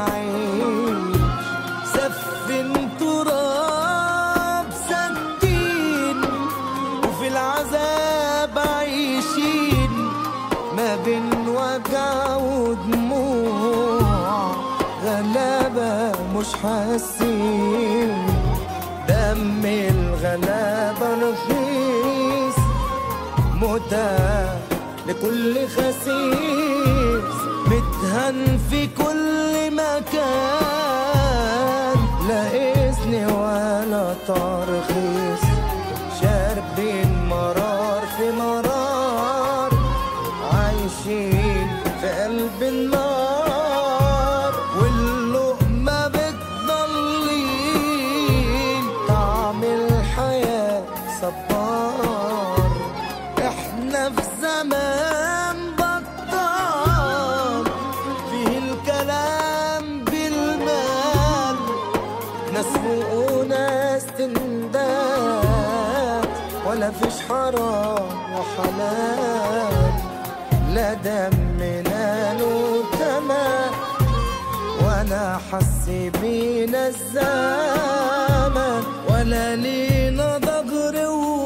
نعيش سفن تراب سدين وفي العذاب عايشين ما بين وجع ودموع غلابة مش حاسين دم الغلابة رخيص متاح لكل خسيس متهن في كل مكان لا إذن ولا ترخيص شاربين مرار في مرار عايشين في قلب النار واللقمة بتضلين طعم الحياة صبار احنا في زمان بطال فيه الكلام بالمال ناس فوق وناس تندات ولا فيش حرام وحلال لا دمنا له تمام ولا حس بينا الزمن ولا لينا ضجر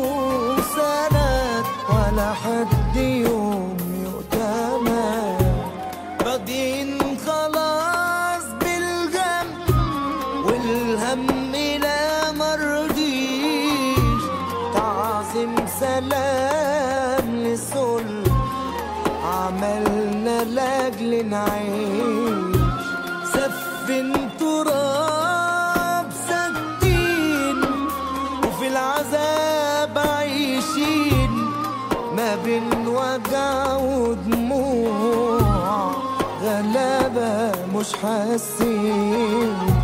وسند ولا حد يوم يؤتمن راضيين خلاص بالجنب والهم لا مرضيش تعظيم سلام للسل عملنا لاجل نعيش سفن تراب سدين وفي العذاب عايشين ما بين وجع ودموع غلابة مش حاسين